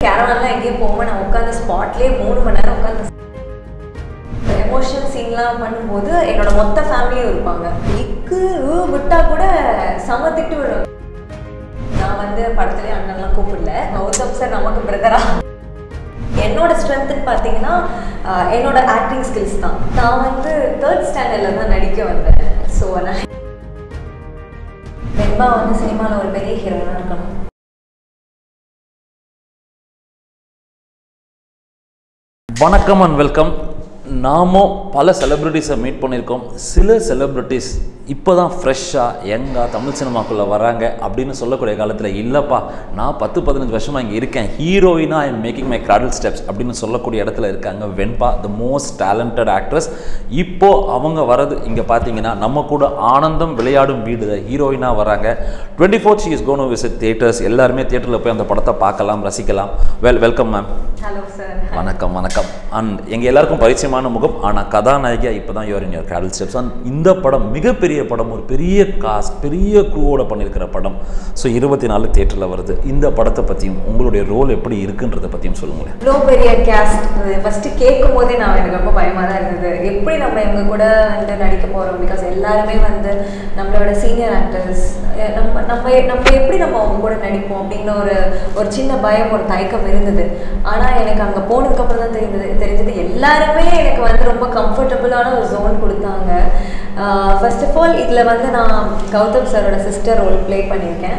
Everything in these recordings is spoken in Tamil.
கேரவான்லாம் எங்கேயும் போகாம நான் உட்காந்து ஸ்பாட்லேயே மூணு மணி நேரம் உட்காந்து எமோஷனல் சீன்லாம் பண்ணும்போது என்னோட மொத்த ஃபேமிலியும் இருப்பாங்க இக்கு ஊ விட்டா கூட செம திட்டு விடும் நான் வந்து படத்துலேயே அண்ணன்லாம் கூப்பிடல கௌதம் சார் நமக்கு பிரதரா என்னோட ஸ்ட்ரென்த்துன்னு பார்த்தீங்கன்னா ஆஹ், என்னோட ஆக்டிங் ஸ்கில்ஸ் தான் நான் வந்து தேர்ட் ஸ்டாண்டர்டில் தான் நடிக்க வந்தேன் ஸோ நான் வெண்பா வந்து சினிமாவில் ஒரு பெரிய ஹீரோனாக இருக்கணும் வணக்கம் அண்ட் வெல்கம் நாமும் பல செலிப்ரிட்டிஸை மீட் பண்ணியிருக்கோம் சில செலிப்ரிட்டிஸ் இப்போ தான் ஃப்ரெஷ்ஷாக யங்காக தமிழ் சினிமாக்குள்ளே வராங்க அப்படின்னு சொல்லக்கூடிய காலத்தில் இல்லைப்பா நான் பத்து பதினஞ்சு வருஷமாக இங்கே இருக்கேன் ஹீரோயினாக I am making my cradle steps அப்படின்னு சொல்லக்கூடிய இடத்துல இருக்காங்க Venba the most talented actress இப்போது அவங்க வரது இங்கே பார்த்தீங்கன்னா நம்ம கூட ஆனந்தம் விளையாடும் வீடு ஹீரோயினாக வராங்க twenty fourth she is gonna visit theatres எல்லாருமே தியேட்டரில் போய் அந்த படத்தை பார்க்கலாம் ரசிக்கலாம் well welcome ma'am hello sir வணக்கம் வணக்கம் அண்ட் எங்கள் எல்லாருக்கும் பரிச்சயமான முகம் ஆனால் கதாநாயகியா இப்போ தான் யோர் இன் யோர் கேடல் ஸ்டெப்ஸ் அண்ட் இந்த படம் மிகப்பெரிய படம் ஒரு பெரிய காஸ்ட் பெரிய க்ரூவோட பண்ணியிருக்கிற படம் ஸோ இருபத்தி நாலு தேட்டரில் வருது இந்த படத்தை பற்றியும் உங்களுடைய ரோல் எப்படி இருக்குன்றதை பற்றியும் சொல்லுங்களேன் இவ்வளோ பெரிய கேஸ்ட் ஃபஸ்ட்டு கேட்கும் போதே நான் எனக்கு ரொம்ப பயமாக தான் இருந்தது எப்படி நம்ம இவங்க கூட வந்து நடிக்க போகிறோம் பிகாஸ் எல்லாருமே வந்து நம்மளோட சீனியர் ஆக்டர்ஸ் நம்ம நம்ம நம்ம எப்படி நம்ம அவங்க கூட நடிப்போம் அப்படிங்கிற ஒரு ஒரு சின்ன பயம் ஒரு தயக்கம் இருந்தது ஆனால் எனக்கு அங்கே போனதுக்கப்புறம் தான் தெரிஞ்சது தெரிஞ்சது எல்லாருமே எனக்கு வந்து ரொம்ப கம்ஃபர்டபுளான ஒரு ஜோன் கொடுத்தாங்க ஃபர்ஸ்ட் ஆஃப் ஆல் இதில் வந்து நான் கௌதம் சாரோட சிஸ்டர் ரோல் ப்ளே பண்ணியிருக்கேன்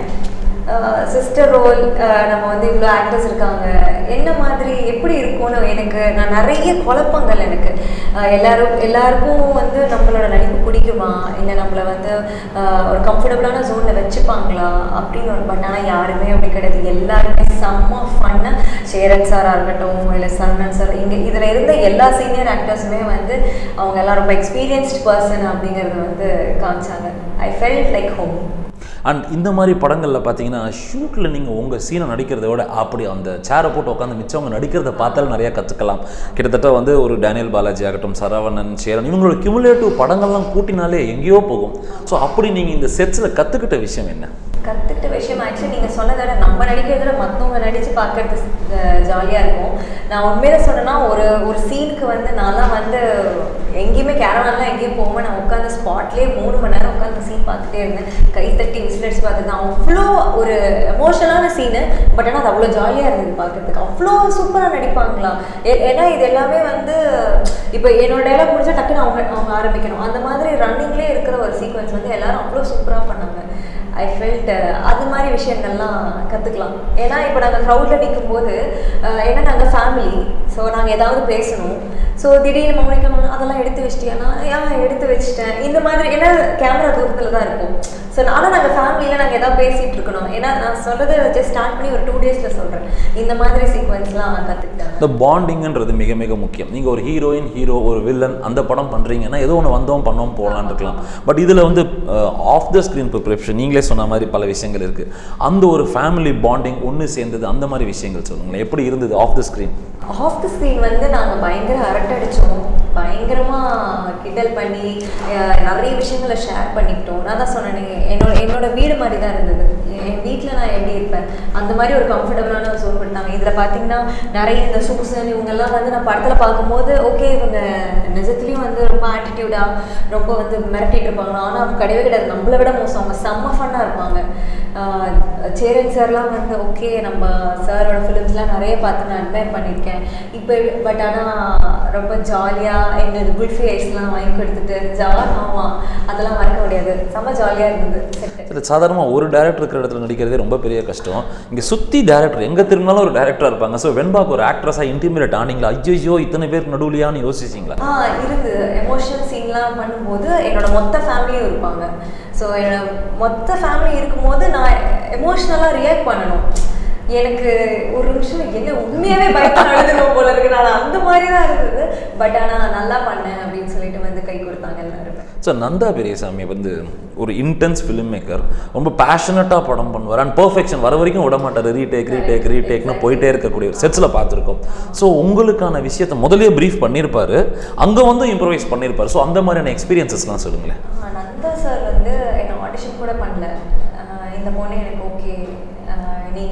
சிஸ்டர் ரோல் நம்ம வந்து இவ்வளோ ஆக்டர்ஸ் இருக்காங்க என்ன மாதிரி எப்படி இருக்கும்னு எனக்கு நான் நிறைய குழப்பங்கள் எனக்கு அஹ் எல்லாரும் எல்லாருக்கும் வந்து நம்மளோட நடிப்பு பிடிக்குமா இல்லை நம்மளை வந்து அஹ் ஒரு கம்ஃபர்டபுளான ஜோனில் வச்சுப்பாங்களா அப்படின்னு ஒரு பட் ஆனால் யாருமே அப்படி கிடையாது எல்லாருமே செம்ம ஃபன்னாக சேரன் சாராக இருக்கட்டும் இல்லை சரணன் சார் இங்கே இதில் இருந்த எல்லா சீனியர் ஆக்டர்ஸுமே வந்து அவங்க எல்லாம் ரொம்ப எக்ஸ்பீரியன்ஸ்ட் பர்சன் அப்படிங்கிறத வந்து காமிச்சாங்க I felt like home and இந்த மாதிரி படங்களில் பார்த்தீங்கன்னா ஷூட்டில் நீங்கள் உங்கள் சீனை நடிக்கிறத விட அப்படி அந்த சேரை போட்டு உட்காந்து மிச்சவங்க நடிக்கிறத பார்த்தாலும் நிறையா கற்றுக்கலாம் கிட்டத்தட்ட வந்து ஒரு டேனியல் பாலாஜி ஆகட்டும் சரவணன் சேரன் இவங்களோட கிமுலேட்டிவ் படங்கள்லாம் கூட்டினாலே எங்கேயோ போகும் ஸோ அப்படி நீங்கள் இந்த செட்ஸில் கற்றுக்கிட்ட விஷயம் என்ன கற்றுக்கிட்ட விஷயம் ஆக்சுவலி நீங்கள் சொன்னதை விட நம்ம நடிக்கிறத விட மற்றவங்க நடித்து பார்க்கறது ஜாலியாக இருக்கும் நான் உண்மையில சொன்னேன்னா ஒரு ஒரு சீனுக்கு வந்து நான்லாம் வந்து எங்கேயுமே கேரவான்லாம் எங்கேயும் போகாம நான் உட்காந்து ஸ்பாட்லேயே மூணு மணி நேரம் உட்காந்து சீன் பார்த்துட்டே இருந்தேன் கை தட்டி விசில் அடிச்சு பார்த்துருந்தேன் அவ்வளோ ஒரு எமோஷனலான சீனு பட் ஆனால் அது அவ்வளோ ஜாலியாக இருந்தது பார்க்கறதுக்கு அவ்வளோ சூப்பராக நடிப்பாங்களா ஏ- ஏன்னா இது எல்லாமே வந்து இப்போ என்னோட டைலாக் முடிஞ்சா டக்குன்னு அவங்க அவங்க ஆரம்பிக்கணும் அந்த மாதிரி ரன்னிங்லேயே இருக்கிற ஒரு சீக்வன்ஸ் வந்து எல்லாரும் அவ்வளோ சூப்பராக பண்ணாங்க ஐ ஃபெல்ட் அது மாதிரி விஷயங்கள்லாம் கற்றுக்கலாம் ஏன்னா இப்போ நாங்கள் க்ரௌடில் நிற்கும்போது அஹ், ஏன்னா நாங்கள் ஃபேமிலி ஸோ நாங்கள் ஏதாவது பேசணும் ஸோ திடீர்னு மௌனிகா மேம் அதெல்லாம் எடுத்து வச்சிட்டியானா ஏன் எடுத்து வச்சிட்டேன் இந்த மாதிரி ஏன்னா கேமரா தூரத்தில் தான் இருக்கும் ஸோ ஆனால் நாங்கள் ஃபேமிலியில் நாங்கள் ஏதாவது பேசிகிட்டு இருக்கணும் ஏன்னா நான் சொல்கிறது ஜஸ்ட் ஸ்டார்ட் பண்ணி ஒரு டூ டேஸில் சொல்கிறேன் இந்த மாதிரி சீக்வன்ஸ்லாம் கற்றுக்கிட்டேன் இந்த பாண்டிங்ன்றது மிக மிக முக்கியம் நீங்கள் ஒரு ஹீரோயின் ஹீரோ ஒரு வில்லன் அந்த படம் பண்ணுறீங்கன்னா ஏதோ ஒன்று வந்தோம் பண்ணோம் போகலான்னு இருக்கலாம் பட் இதில் வந்து ஆஃப் த ஸ்க்ரீன் ப்ரிப்ரேஷன் நீங்களே சொன்ன மாதிரி பல விஷயங்கள் இருக்குது அந்த ஒரு ஃபேமிலி பாண்டிங் ஒன்று சேர்ந்தது அந்த மாதிரி விஷயங்கள் சொல்லுங்களேன் எப்படி இருந்தது off the screen off the screen வந்து நாங்கள் பயங்கர அரட்டடிச்சோம் பயங்கரமாக கிண்டல் பண்ணி அஹ், நிறைய விஷயங்களை ஷேர் பண்ணிக்கிட்டோம் நான் தான் சொன்னேனே என்னோட என்னோட வீடு மாதிரி தான் இருந்தது என் வீட்டில் நான் எப்படி இருப்பேன் அந்த மாதிரி ஒரு கம்ஃபர்டபுளான ஒரு சோல் கொடுத்தாங்க இதில் பார்த்தீங்கன்னா நிறைய இந்த சூசன் இவங்கெல்லாம் வந்து நான் படத்தில் பார்க்கும்போது ஓகே இவங்க நிஜத்துலேயும் வந்து ரொம்ப ஆட்டிடியூடாக ரொம்ப வந்து மிரட்டிட்டு இருப்பாங்க ஆனால் அவங்க கிடையவே கிடையாது நம்மளை விட மோசம் அவங்க செம்ம ஃபன்னாக இருப்பாங்க ஆஹ் சேரன் சார்லாம் வந்து ஓகே நம்ம சாரோட ஃபிலிம்ஸ்லாம் நிறைய பார்த்து நான் அட்மையர் பண்ணியிருக்கேன் இப்போ பட் ஆனால் ரொம்ப ஜாலியாக எங்களுக்கு குல்ஃபி ஐஸ்லாம் வாங்கி கொடுத்துட்டு ஜாலியாக ஆமாம் அதெல்லாம் மறக்க முடியாது செம்ம ஜாலியாக இருந்தது செட்டு இல்லை சாதாரணமாக ஒரு டேரக்டர் இருக்கிற இடத்துல நடிக்கிறதே ரொம்ப பெரிய கஷ்டம் இங்கே சுற்றி டேரக்டர் எங்கே திரும்பினாலும் ஒரு டேரக்டராக இருப்பாங்க ஸோ வெண்பாக்கு ஒரு ஆக்ட்ரஸாக இன்டிமேட் ஆனீங்களா ஐயோ இத்தனை பேர் நடுவுலையான்னு யோசிச்சிங்களா ஆ இருந்து எமோஷனல் சீன்லாம் பண்ணும்போது என்னோட மொத்த ஃபேமிலியும் இருப்பாங்க ஸோ என்னோட மொத்த ஃபேமிலி இருக்கும்போது நான் எமோஷ்னலாக ரியாக்ட் பண்ணணும் எனக்கு ஒரு நிமிஷம் என்ன உண்மையாகவே பயத்தில் அழுதுருவோம் போல இருக்கு நான் அந்த மாதிரி தான் இருந்தது பட் ஆனால் நல்லா பண்ணேன் அப்படின்னு சொல்லிட்டு வந்து கை கொடுத்தாங்க எல்லாருமே ஸோ நந்தா பெரியசாமி வந்து ஒரு இன்டென்ஸ் ஃபிலிம் மேக்கர் ரொம்ப பேஷனட்டாக படம் பண்ணுவார் அண்ட் பர்ஃபெக்ஷன் வர வரைக்கும் விட மாட்டார் ரீடேக் ரீடேக் ரீடேக்னு போயிட்டே இருக்கக்கூடிய ஒரு செட்ஸில் பார்த்துருக்கோம் ஸோ உங்களுக்கான விஷயத்தை முதல்லயே ப்ரீஃப் பண்ணியிருப்பாரு அங்கே வந்து இம்ப்ரவைஸ் பண்ணியிருப்பாரு ஸோ அந்த மாதிரியான எக்ஸ்பீரியன்சஸ்லாம் சொல்லுங்களேன் ஆ, நந்தா சார் வந்து என்னை ஆடிஷன் கூட பண்ணல ஆ, இந்த பொண்ணு எனக்கு ஓகே நீங்கள் நீங்கள்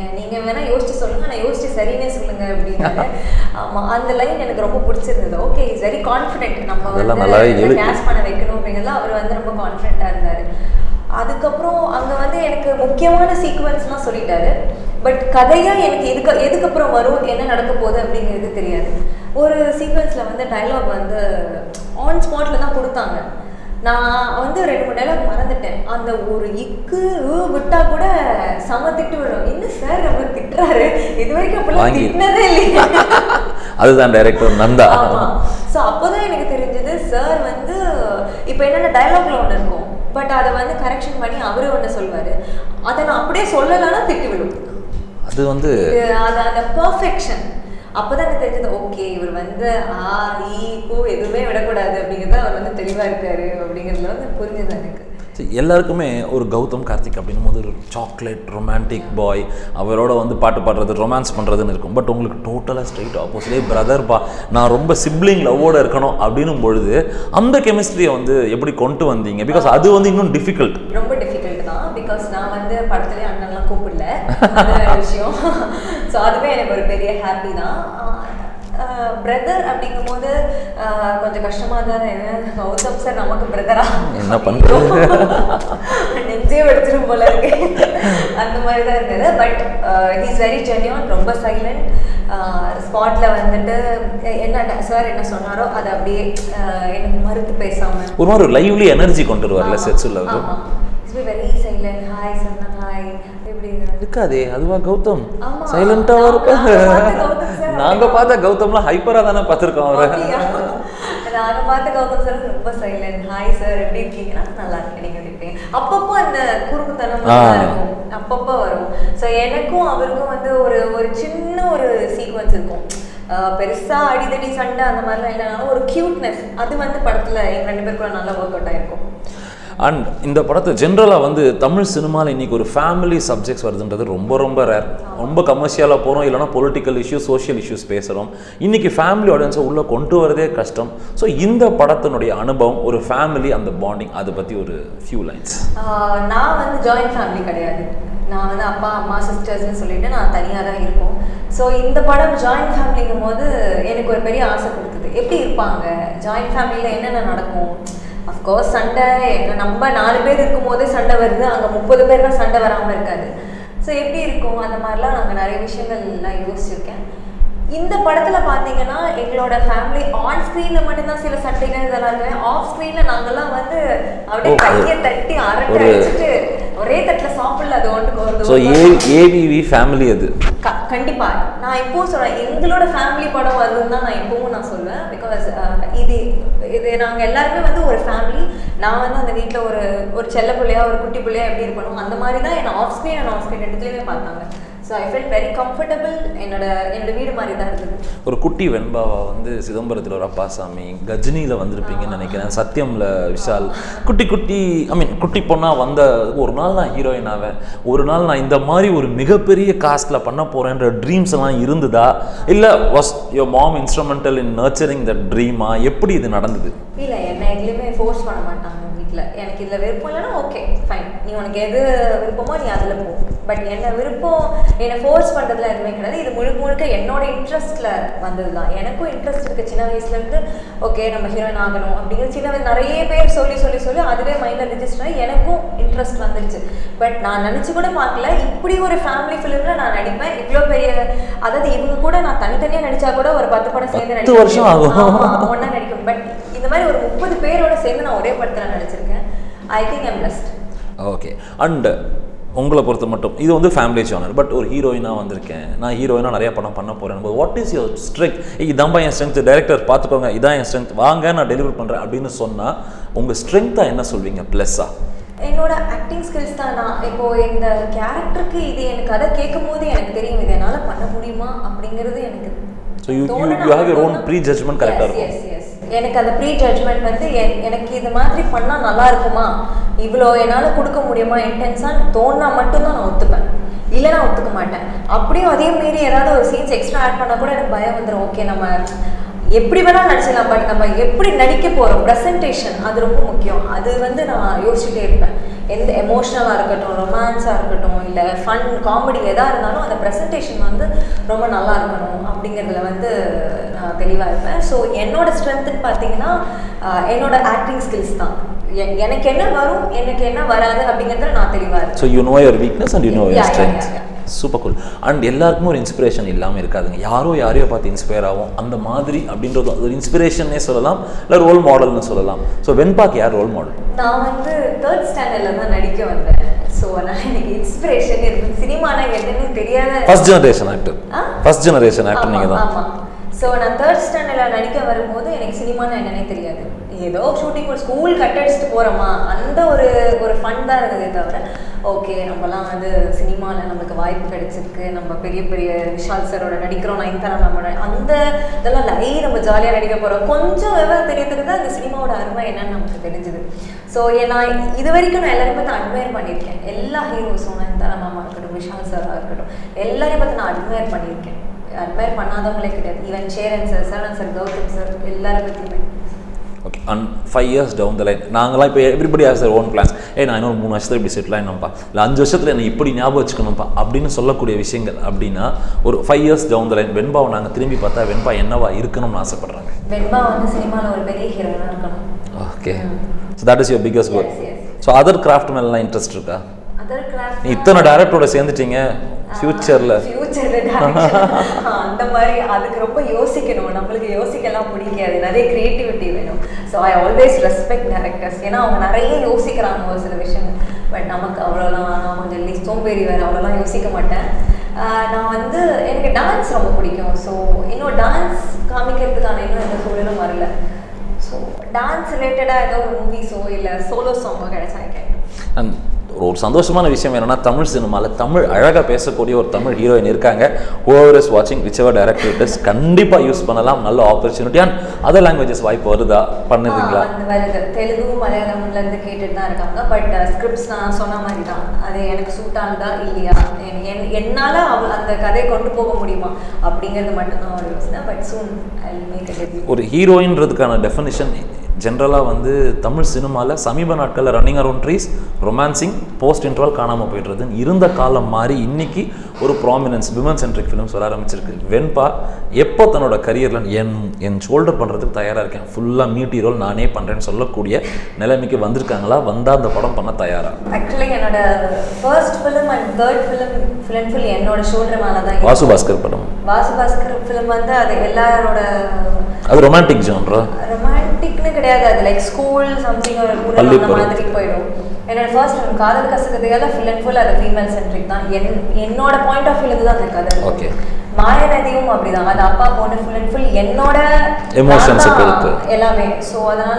நீங்கள் வேணால் யோசிச்சு சொல்லுங்கள் நான் யோசிச்சு சரின்னே சொல்லுங்க அப்படின்னாரு ஆமாம் அந்த லைன் எனக்கு ரொம்ப பிடிச்சிருந்தது ஓகே இஸ் வெரி கான்ஃபிடென்ட் நம்ம அதெல்லாம் நல்லாவே வந்து எழு- கேஸ் பண்ண வைக்கணும் அப்படிங்கிறதுல அவர் வந்து ரொம்ப கான்ஃபிடென்ட்டாக இருந்தார் அதுக்கப்புறம் அங்கே வந்து எனக்கு முக்கியமான சீக்வன்ஸ்லாம் சொல்லிட்டாரு பட் கதையாக எனக்கு எதுக்கு எதுக்கப்புறம் வரும் என்ன நடக்க போகுது அப்படிங்கிறது தெரியாது ஒரு சீக்வன்ஸில் வந்து டைலாக் வந்து ஆன் ஸ்பாட்டில் தான் கொடுத்தாங்க நான் வந்து ரெண்டு மூணு டைலாக் மறந்துட்டேன் அந்த ஒரு இக்கு உ விட்டா கூட செம திட்டு விடும் என்ன சார் நம்ம திட்டுறாரு இது வரைக்கும் அப்படிலாம் வாங்கி. திட்டினதே இல்லையா அதுதான் டைரக்டர் நந்தா ஆமா ஸோ அப்போதான் எனக்கு தெரிஞ்சது சார் வந்து இப்போ என்னென்ன டயலாக்ல ஒன்று இருக்கும் பட் அதை வந்து கரெக்ஷன் பண்ணி அவரு ஒன்று சொல்வாரு அதை நான் அப்படியே சொல்லலைன்னா திட்டு விடும் அது வந்து இது அது அந்த பர்ஃபெக்ஷன் அப்போதான் எனக்கு தெரிஞ்சது ஓகே இவர் வந்து ஆ ஈ பூ எதுவுமே விடக்கூடாது அப்படிங்கிறது அவர் வந்து தெளிவா இருக்காரு அப்படிங்கிறதுல வந்து புரிஞ்சது எனக்கு சரி, எல்லாருக்குமே ஒரு கௌதம் கார்த்திக் அப்படின்னும் போது ஒரு சாக்லேட் ரொமான்டிக் பாய் அவரோட வந்து பாட்டு பாடுறது ரொமான்ஸ் பண்ணுறதுன்னு இருக்கும் பட் உங்களுக்கு டோட்டலாக ஸ்ட்ரைட் ஆப்போசிட்டே பிரதர் பா நான் ரொம்ப சிப்ளிங் லவ்வோட இருக்கணும் அப்படின்னும் பொழுது அந்த கெமிஸ்ட்ரியை வந்து எப்படி கொண்டு வந்தீங்க பிகாஸ் அது வந்து இன்னும் டிஃபிகல்ட் ரொம்ப டிஃபிகல்ட் தான் பிகாஸ் நான் வந்து படத்துலேயே அண்ணன்லாம் கூப்பிடல அது வேற விஷயம் ஸோ அதுவே எனக்கு ஒரு பெரிய ஹாப்பி தான் பிரதர் அப்படிங்கும்போது ஆஹ் கொஞ்சம் கஷ்டமா தான் என்ன கௌதம் சார் நமக்கு பிரதரா என்ன பண்றது? நெஞ்சே வெடிச்சிரும் போல இருக்கு அந்த மாதிரி தான் இருந்தது பட் ஹீஸ் வெரி ஜென்யூன் ரொம்ப சைலண்ட் ஸ்பாட்ல வந்துட்டு என்ன சார் என்ன சொன்னாரோ அதை அப்படியே ஆஹ் எனக்கு மறுத்து பேசாம ஒரு மாதிரி லைவ்லி எனர்ஜி கொண்டு வருவார்ல செட்ஸில் அது வெரி சைலண்ட் ஹாய் சொன்னா ஹாய் இப்படி இருக்காதே அதுவா கௌதம் ஆமா. சைலண்டாக இருப்பாங்க நாங்க பார்த்த கௌதம் sir நாங்க பார்த்த கௌதம்லாம் ஹைப்பராக தானே பார்த்துருக்கோம் அவரை அப்படியா? நாங்க பார்த்த கௌதம் சார் ரொம்ப சைலண்ட் ஹாய் சார் எப்படி இருக்கீங்கன்னா நல்லா இருக்கேன் நீங்க எப்படி இருக்கீங்க அப்பப்போ அந்த குறுக்குத்தனம் ஆ. தான் இருக்கும் அப்பப்போ வரும் ஸோ எனக்கும் அவருக்கும் வந்து ஒரு ஒரு சின்ன ஒரு சீக்வன்ஸ் இருக்கும் அஹ் பெருசா அடிதடி சண்டை அந்த மாதிரிலாம் இல்லைனாலும் ஒரு கியூட்னஸ் அது வந்து படத்துல எங்க ரெண்டு பேருக்குள்ள நல்லா ஒர்க் அவுட் ஆயிருக்கும் அண்ட் இந்த படத்தை ஜென்ரலாக வந்து தமிழ் சினிமாவில் இன்னைக்கு ஒரு ஃபேமிலி சப்ஜெக்ட்ஸ் வருதுன்றது ரொம்ப ரொம்ப ரேர் ரொம்ப கமர்ஷியலாக போகிறோம் இல்லைனா பொலிட்டிக்கல் இஷ்யூஸ் சோஷியல் இஷ்யூஸ் பேசுகிறோம் இன்னைக்கு ஃபேமிலி ஆடியன்ஸை உள்ளே கொண்டு வரதே கஷ்டம் ஸோ இந்த படத்தினுடைய அனுபவம் ஒரு ஃபேமிலி அந்த பாண்டிங் அதை பற்றி ஒரு ஃபியூ லைன்ஸ் ஆஹ் நான் வந்து ஜாயிண்ட் ஃபேமிலி கிடையாது நான் வந்து அப்பா அம்மா சிஸ்டர்ஸ்னு சொல்லிட்டு நான் தனியாக தான் இருக்கோம் ஸோ இந்த படம் ஜாயிண்ட் ஃபேமிலிங்கும் போது எனக்கு ஒரு பெரிய ஆசை கொடுத்தது எப்படி இருப்பாங்க ஜாயிண்ட் ஃபேமிலியில் என்னென்ன நடக்கும் அஃப்கோர்ஸ் சண்டை என்ன நம்ம நாலு பேர் இருக்கும் போதே சண்டை வருது அங்கே முப்பது பேர்னா சண்டை வராமல் இருக்காது ஸோ எப்படி இருக்கும் அந்த மாதிரிலாம் நாங்கள் நிறைய விஷயங்கள் நான் யோசிச்சிருக்கேன் இந்த படத்துல பாத்தீங்கன்னா எங்களோட ஃபேமிலி ஆன் ஸ்க்ரீன்ல மட்டும்தான் சில சண்டைகள் இதெல்லாம் இருக்கு ஆஃப் ஸ்க்ரீன்ல நாங்கெல்லாம் வந்து அப்படியே ஓ, அது- கையை தட்டி அரட்டை ஒரு- அடிச்சுட்டு ஒரே தட்டுல சாப்பிடல அது ஒன்றுக்கு ஒரு ஸோ ஏ ஏவிவி ஃபேமிலி அது க- கண்டிப்பா நான் இப்பவும் சொல்றேன் எங்களோட ஃபேமிலி படம் வருதுன்னு தான் நான் இப்பவும் நான் சொல்லுவேன் பிகாஸ் இது இது நாங்க எல்லாருமே வந்து ஒரு ஃபேமிலி நான் வந்து அந்த வீட்ல ஒரு ஒரு செல்ல பிள்ளையா ஒரு குட்டி பிள்ளையா எப்படி இருக்கணும் அந்த மாதிரி தான் என்ன off screen and off screen ரெண்டுத்துலயுமே பார்த்தாங்க so I felt very comfortable என்னோட என்னோட வீடு மாதிரி தான் இருந்தது ஒரு குட்டி வெண்பாவா வந்து சிதம்பரத்தில் ஒரு அப்பாசாமி கஜினியில் வந்திருப்பீங்கன்னு நினைக்கிறேன் சத்யம்ல விஷால் குட்டி குட்டி ஐ மீன் குட்டி பொண்ணாக வந்த ஒரு நாள் நான் ஹீரோயின் ஆவேன் ஒரு நாள் நான் இந்த மாதிரி ஒரு மிகப்பெரிய காஸ்ட்டில் பண்ண போகிறேன்ற ட்ரீம்ஸ் எல்லாம் இருந்ததா இல்லை was your mom instrumental in nurturing the ட்ரீமா எப்படி இது நடந்தது இல்லை என்னை எதுலேயுமே ஃபோர்ஸ் பண்ண மாட்டாங்க வீட்டில் எனக்கு இதில் விருப்பம் இல்லைன்னா ஓகே ஃபைன் நீ உனக்கு எது விருப்பமோ நீ அதில் போ பட் என்ன விருப்பம் என்னை ஃபோர்ஸ் பண்ணுறதுல எதுவுமே கிடையாது இது முழுக்க முழுக்க என்னோட இன்ட்ரெஸ்ட்டில் வந்தது தான் எனக்கும் இன்ட்ரெஸ்ட் இருக்குது சின்ன வயசுலேருந்து ஓகே நம்ம ஹீரோயின் ஆகணும் அப்படிங்கிறது சின்ன வயசு நிறைய பேர் சொல்லி சொல்லி சொல்லி அதுவே மைண்டில் ரிஜிஸ்டர் ஆகி எனக்கும் இன்ட்ரெஸ்ட் வந்துருச்சு பட் நான் நினச்சி கூட பார்க்கல இப்படி ஒரு ஃபேமிலி ஃபிலிமில் நான் நடிப்பேன் இவ்வளோ பெரிய அதாவது இவங்க கூட நான் தனித்தனியாக நடிச்சா கூட ஒரு பத்து படம் சேர்ந்து பத்து வருஷம் ஆகும். ஒன்றா நடிக்கும் பட் இந்த மாதிரி ஒரு முப்பது பேரோட சேர்ந்து நான் ஒரே படத்தில் நடிச்சிருக்கேன் I think I'm best okay and உங்களை பொறுத்த மட்டும் இது வந்து ஃபேமிலி ஜானர் பட் ஒரு ஹீரோயினாக வந்திருக்கேன் நான் ஹீரோயினாக நிறைய படம் பண்ண போகிறேன் வாட் இஸ் யுவர் ஸ்ட்ரென்த் இதாம்பா என் ஸ்ட்ரென்த் டைரக்டர் பார்த்துக்கோங்க இதான் என் ஸ்ட்ரென்த் வாங்க நான் டெலிவரி பண்ணுறேன் அப்படின்னு சொன்னால் உங்கள் ஸ்ட்ரென்த்தாக என்ன சொல்வீங்க ப்ளஸ்ஸா என்னோட ஆக்டிங் ஸ்கில்ஸ் தான் நான் இப்போ இந்த கேரக்டருக்கு இது எனக்கு கதை கேட்கும் போது எனக்கு தெரியும் இது என்னால் பண்ண முடியுமா அப்படிங்கிறது எனக்கு So you- you- தோணுனா you have your own மட்டும்தான். pre-judgment correct ஆ Yes, இருக்கும். yes, yes. எனக்கு அந்த ப்ரீ ஜட்மெண்ட் வந்து எ- எனக்கு இது மாதிரி பண்ணால் நல்லா இருக்குமா இவ்வளோ என்னால் கொடுக்க முடியுமா இன்டென்ஸாக தோணுனா மட்டும்தான் நான் ஒத்துப்பேன் இல்லைன்னா ஒத்துக்க மாட்டேன் அப்படியும் அதே மீறி ஏதாவது ஒரு சீன்ஸ் எக்ஸ்ட்ரா ஆட் பண்ணால் கூட எனக்கு பயம் வந்துடும் ஓகே நம்ம எப்படி வேணாலும் நடிச்சிடலாம் பட் நம்ம எப்படி நடிக்க போகிறோம் ப்ரெசன்டேஷன் அது ரொம்ப முக்கியம் அது வந்து நான் யோசிச்சுட்டே இருப்பேன் எந்த எமோஷ்னலாக இருக்கட்டும் ரொமான்ஸாக இருக்கட்டும் இல்லை ஃபன் காமெடி எதாக இருந்தாலும் அந்த ப்ரெசன்டேஷன் வந்து ரொம்ப நல்லா இருக்கணும் அப்படிங்கிறதுல வந்து நான் தெளிவாக இருப்பேன் ஸோ என்னோட ஸ்ட்ரென்த்துன்னு பார்த்தீங்கன்னா ஆஹ் என்னோட ஆக்டிங் ஸ்கில்ஸ் தான் எ- எனக்கு என்ன வரும் எனக்கு என்ன வராது அப்படிங்கிறதுல நான் தெளிவாக இருப்பேன் so you know your weakness and you know Yeah, your yeah, strength yeah, yeah. Super cool and எல்லாருக்குமே ஒரு இன்ஸ்பிரேஷன் இல்லாமல் இருக்காதுங்க யாரோ யாரையோ பார்த்து இன்ஸ்பயர் ஆகும் அந்த மாதிரி அப்படின்றது அது ஒரு இன்ஸ்பிரேஷனே சொல்லலாம் இல்லை ரோல் மாடல்னு சொல்லலாம் ஸோ வெண்பாக்கு யார் ரோல் மாடல் நான் வந்து தேர்ட் ஸ்டாண்டர்டில் தான் நடிக்க வந்தேன் ஸோ நான் எனக்கு இன்ஸ்பிரேஷன் இருக்கு சினிமானா என்னன்னு தெரியாத ஃபர்ஸ்ட் ஜெனரேஷன் ஆக்டர் ஆ? ஃபர்ஸ்ட் ஜெனரேஷன் ஆக்டர் நீங்கள் தான் ஆமாம் ஸோ நான் தேர்ட் ஸ்டாண்டர்டில் நடிக்க வரும்போது எனக்கு சினிமானா என்னன்னே தெரியாது ஏதோ ஷூட்டிங் ஒரு ஸ்கூல் கட் அடிச்சுட்டு போகிறோமா அந்த ஒரு ஒரு ஃபன் தான் இருந்ததே தவிர ஓகே நம்மலாம் வந்து சினிமாவில் நமக்கு வாய்ப்பு கிடைச்சிருக்கு நம்ம பெரிய பெரிய விஷால் சரோட நடிக்கிறோம் நயன்தாரா நம்ம அந்த இதெல்லாம் லை நம்ம ஜாலியாக நடிக்க போகிறோம் கொஞ்சம் விவரம் தெரியறதுக்கு தான் இந்த சினிமாவோட அருமை என்னன்னு நமக்கு தெரிஞ்சுது ஸோ நான் இது வரைக்கும் நான் எல்லாரையும் பார்த்து அட்மையர் பண்ணியிருக்கேன் எல்லா ஹீரோஸும் நயன்தாரா மாமா இருக்கட்டும் விஷால் சாராக இருக்கட்டும் எல்லாரையும் பார்த்து நான் அட்மையர் பண்ணியிருக்கேன் அட்மையர் பண்ணாதவங்களே கிடையாது even Cheran sir Charan sir Gautham sir எல்லாரும் பற்றியுமே okay and five years down the line நாங்களாம் இப்போ எவ்ரிபடி ஹேஸ் ஓன் பிளான்ஸ் ஏ நான் இன்னொரு மூணு வருஷத்துல இப்படி செட்டில் ஆகினோம்ப்பா இல்லை அஞ்சு வருஷத்தில் என்னை இப்படி ஞாபகம் வச்சுக்கணும்ப்பா அப்படின்னு சொல்லக்கூடிய விஷயங்கள் அப்படின்னா ஒரு five years down the line வெண்பாவை நாங்கள் திரும்பி பார்த்தா வெண்பா என்னவா இருக்கணும்னு ஆசைப்படுறாங்க வெண்பா வந்து சினிமாவில் ஒரு பெரிய ஹீரோனாக இருக்கணும் okay so that is your biggest goal Yes, yes. So other craft மேலாம் இன்ட்ரெஸ்ட் இருக்கா அதர் கிளாஸ் நீ இத்தனை டேரக்டரோட சேர்ந்துட்டீங்க ஃப்யூச்சரில் ஃபியூச்சரில் அந்த மாதிரி அதுக்கு ரொம்ப யோசிக்கணும் நம்மளுக்கு யோசிக்கலாம் பிடிக்காது நிறைய கிரியேட்டிவிட்டி வேணும் so I always respect directors ஏன்னா அவங்க நிறைய யோசிக்கிறாங்க ஒரு சில விஷயங்கள் பட் நமக்கு அவ்வளோலாம் நான் கொஞ்சம் லி சோம்பேறி வேறு அவ்வளோலாம் யோசிக்க மாட்டேன் ஆஹ் நான் வந்து எனக்கு டான்ஸ் ரொம்ப பிடிக்கும் ஸோ இன்னும் டான்ஸ் காமிக்கிறதுக்கான இன்னும் எந்த சூழலும் வரல ஸோ டான்ஸ் ரிலேட்டடாக ஏதோ ஒரு மூவிஸோ இல்லை சோலோ சாங்கோ கிடைச்சா கேட்கும் அண்ட் ஒரு சந்தோஷமான விஷயம் என்னன்னா தமிழ் சினிமாவில் தமிழ் அழகாக பேசக்கூடிய ஒரு தமிழ் ஹீரோயின் இருக்காங்க ஓவர் இஸ் வாட்சிங் விச் எவர் டேரக்டர்ஸ் கண்டிப்பாக யூஸ் பண்ணலாம் நல்ல ஆப்பர்ச்சுனிட்டி அண்ட் அதர் லாங்குவேஜஸ் வாய்ப்பு வருதா பண்ணுறீங்களா ஆ, அந்த வருது தெலுங்கு மலையாளம்ல இருந்து கேட்டுட்டு தான் இருக்காங்க பட் ஸ்கிரிப்ட்ஸ் நான் சொன்ன மாதிரி தான் அது எனக்கு சூட் ஆகுதா இல்லையா என்- என்- என்னால அவ அந்த கதையை கொண்டு போக முடியுமா அப்படிங்கிறது மட்டும்தான் ஒரு யோசனை but soon I make a ஒரு ஹீரோயின்றதுக்கான டெஃபினிஷன் ஜென்ரலாக வந்து தமிழ் சினிமாவில் சமீப நாட்களில் running around trees romancing post interval காணாமல் போயிடுறது இருந்த காலம் மாறி இன்னைக்கு ஒரு ப்ராமினன்ஸ் விமன் சென்ட்ரிக் ஃபிலிம்ஸ் வர ஆரம்பிச்சிருக்கு வெண்பா எப்போ தன்னோட கரியரில் என் என் ஷோல்டர் பண்ணுறதுக்கு தயாராக இருக்கேன் ஃபுல்லாக மீட்டி ரோல் நானே பண்ணுறேன்னு சொல்லக்கூடிய நிலைமைக்கு வந்திருக்காங்களா வந்தால் அந்த படம் பண்ண தயாரா ஆக்சுவலி என்னோட first film and third film film full என்னோட ஷோல்டர் மேலே தான் இருக்கு. வாசு பாஸ்கர் படம் வாசு பாஸ்கர் ஃபிலிம் வந்து அது எல்லாரோட அது ரொமான்டிக் ஜான்ரா ரொமான்டிக்னு கிடையாது அது லைக் ஸ்கூல் சம்திங் ஒரு ஊரில் பள்ளி அந்த பருவம். மாதிரி போயிடும் என்னோட ஃபர்ஸ்ட் ஃபிலிம் காதல் கசக்கிறதுக்காக ஃபுல் அண்ட் ஃபுல் அது ஃபீமேல் சென்ட்ரிக் தான் என் என்னோட பாயிண்ட் ஆஃப் வியூல தான் அந்த கதை இருக்கும். Okay. மாயநதியும் அப்படிதான் அது அப்பா பொண்ணு ஃபுல் அண்ட் ஃபுல் என்னோட Emotions நான் தான் இருக்கு. எல்லாமே ஸோ அதனால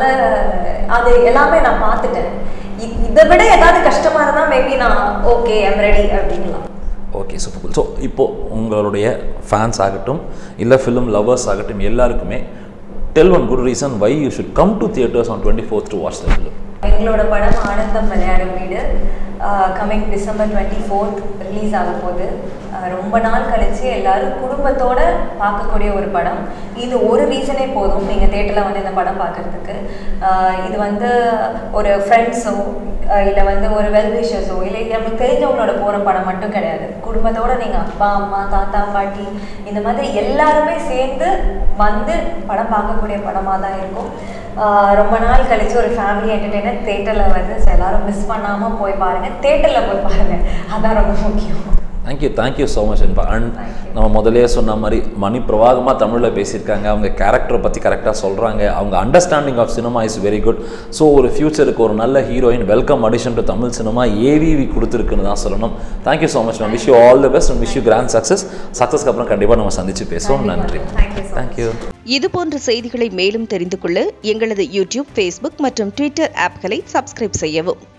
அது எல்லாமே நான் பார்த்துட்டேன் இ- இதை விட ஏதாவது கஷ்டமா இருந்தா மேபி நான் ஓகே ஐம் ரெடி அப்படிங்கலாம் ஓகே சூப்பர் கூல் ஸோ இப்போது உங்களுடைய ஃபேன்ஸ் ஆகட்டும் இல்லை ஃபிலிம் லவர்ஸ் ஆகட்டும் எல்லாருக்குமே tell one good reason why you should come to theatres on twenty fourth to watch the film எங்களோட படம் Anandham Vilayadum Veedu coming December twenty fourth release ஆக போகுது ஆஹ் ரொம்ப நாள் கழிச்சு எல்லாரும் குடும்பத்தோட பார்க்கக்கூடிய ஒரு படம் இது ஒரு ரீசனே போதும் நீங்கள் தேட்டரில் வந்து இந்த படம் பார்க்கறதுக்கு ஆஹ் இது வந்து ஒரு ஃப்ரெண்ட்ஸோ இல்லை வந்து ஒரு வெல்விஷர்ஸோ இல்லை நமக்கு தெரிஞ்சவங்களோட போகிற படம் மட்டும் கிடையாது குடும்பத்தோட நீங்கள் அப்பா அம்மா தாத்தா பாட்டி இந்த மாதிரி எல்லாருமே சேர்ந்து வந்து படம் பார்க்கக்கூடிய படமாக தான் இருக்கும் ஆஹ் ரொம்ப நாள் கழிச்சு ஒரு ஃபேமிலி என்டர்டெய்னர் தேட்டரில் வந்து so எல்லாரும் மிஸ் பண்ணாமல் போய் பாருங்கள் தேட்டரில் போய் பாருங்கள் அதான் ரொம்ப முக்கியம் தேங்க்யூ தேங்க்யூ ஸோ மச் என்பா அண்ட் Thank you. நம்ம முதலே சொன்ன மாதிரி மணி பிரவாகமாக தமிழில் பேசியிருக்காங்க அவங்க கேரக்டரை பற்றி கரெக்டாக சொல்கிறாங்க அவங்க understanding of cinema is very good so ஒரு ஃபியூச்சருக்கு ஒரு நல்ல heroine welcome addition to Tamil cinema ஏவிவி கொடுத்துருக்குன்னு தான் சொல்லணும் thank you so much ma'am wish you all the best and wish you grand success சக்ஸஸ்க்கு அப்புறம் கண்டிப்பாக நம்ம சந்திச்சு பேசுவோம் நன்றி Thank you so much. Thank you இது போன்ற செய்திகளை மேலும் தெரிந்து கொள்ள எங்களது யூடியூப் ஃபேஸ்புக் மற்றும் ட்விட்டர் ஆப்களை சப்ஸ்கிரைப் செய்யவும்